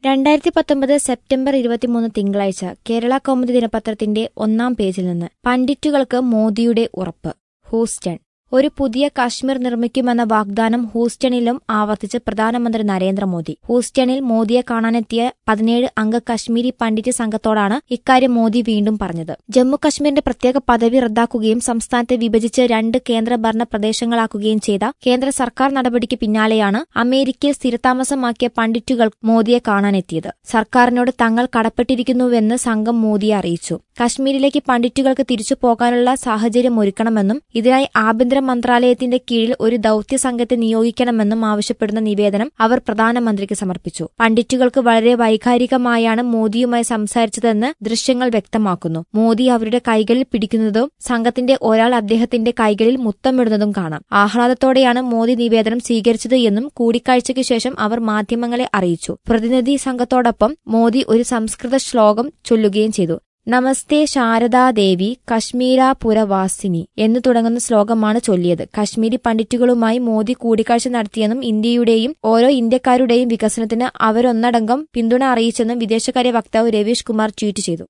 രണ്ടായിരത്തി പത്തൊമ്പത് സെപ്റ്റംബർ ഇരുപത്തിമൂന്ന് തിങ്കളാഴ്ച കേരള കൗമുദി ദിനപത്രത്തിന്റെ ഒന്നാം പേജിൽ നിന്ന് പണ്ഡിറ്റുകൾക്ക് മോദിയുടെ ഉറപ്പ് ഹൂസ്റ്റൺ ഒരു പുതിയ കാശ്മീർ നിർമ്മിക്കുമെന്ന വാഗ്ദാനം ഹൂസ്റ്റണിലും ആവർത്തിച്ച് പ്രധാനമന്ത്രി നരേന്ദ്രമോദി ഹൂസ്റ്റണിൽ മോദിയെ കാണാനെത്തിയ പതിനേഴ് അംഗ കശ്മീരി പണ്ഡിറ്റ് സംഘത്തോടാണ് ഇക്കാര്യം മോദി വീണ്ടും പറഞ്ഞത് ജമ്മു കശ്മീരിന്റെ പ്രത്യേക പദവി റദ്ദാക്കുകയും സംസ്ഥാനത്തെ വിഭജിച്ച് രണ്ട് കേന്ദ്രഭരണ പ്രദേശങ്ങളാക്കുകയും ചെയ്ത കേന്ദ്ര സർക്കാർ നടപടിക്ക് പിന്നാലെയാണ് അമേരിക്കയിൽ സ്ഥിരതാമസമാക്കിയ പണ്ഡിറ്റുകൾ മോദിയെ കാണാനെത്തിയത് സർക്കാരിനോട് തങ്ങൾ കടപ്പെട്ടിരിക്കുന്നുവെന്ന് സംഘം മോദിയെ അറിയിച്ചു കശ്മീരിലേക്ക് പണ്ഡിറ്റുകൾക്ക് തിരിച്ചു പോകാനുള്ള സാഹചര്യം ഒരുക്കണമെന്നും ഇതിനായി ആഭ്യന്തര മന്ത്രാലയത്തിന്റെ കീഴിൽ ഒരു ദൌത്യ സംഘത്തെ നിയോഗിക്കണമെന്നും ആവശ്യപ്പെടുന്ന നിവേദനം അവർ പ്രധാനമന്ത്രിക്ക് സമർപ്പിച്ചു പണ്ഡിറ്റുകൾക്ക് വളരെ വൈകാരികമായാണ് മോദിയുമായി സംസാരിച്ചതെന്ന് ദൃശ്യങ്ങൾ വ്യക്തമാക്കുന്നു മോദി അവരുടെ കൈകളിൽ പിടിക്കുന്നതും സംഘത്തിന്റെ ഒരാൾ അദ്ദേഹത്തിന്റെ കൈകളിൽ മുത്തമിടുന്നതും കാണാം ആഹ്ലാദത്തോടെയാണ് മോദി നിവേദനം സ്വീകരിച്ചത് എന്നും കൂടിക്കാഴ്ചയ്ക്ക് ശേഷം അവർ മാധ്യമങ്ങളെ അറിയിച്ചു പ്രതിനിധി സംഘത്തോടൊപ്പം മോദി ഒരു സംസ്കൃത ശ്ലോകം ചൊല്ലുകയും ചെയ്തു നമസ്തേ ശാരദാദേവി കശ്മീരാപുരവാസിനി എന്നു തുടങ്ങുന്ന ശ്ലോകമാണ് ചൊല്ലിയത് കശ്മീരി പണ്ഡിറ്റുകളുമായി മോദി കൂടിക്കാഴ്ച നടത്തിയെന്നും ഇന്ത്യയുടെയും ഓരോ ഇന്ത്യക്കാരുടെയും വികസനത്തിന് അവരൊന്നടങ്കം പിന്തുണ അറിയിച്ചെന്നും വിദേശകാര്യ വക്താവ് രവീഷ് കുമാർ ട്വീറ്റ് ചെയ്തു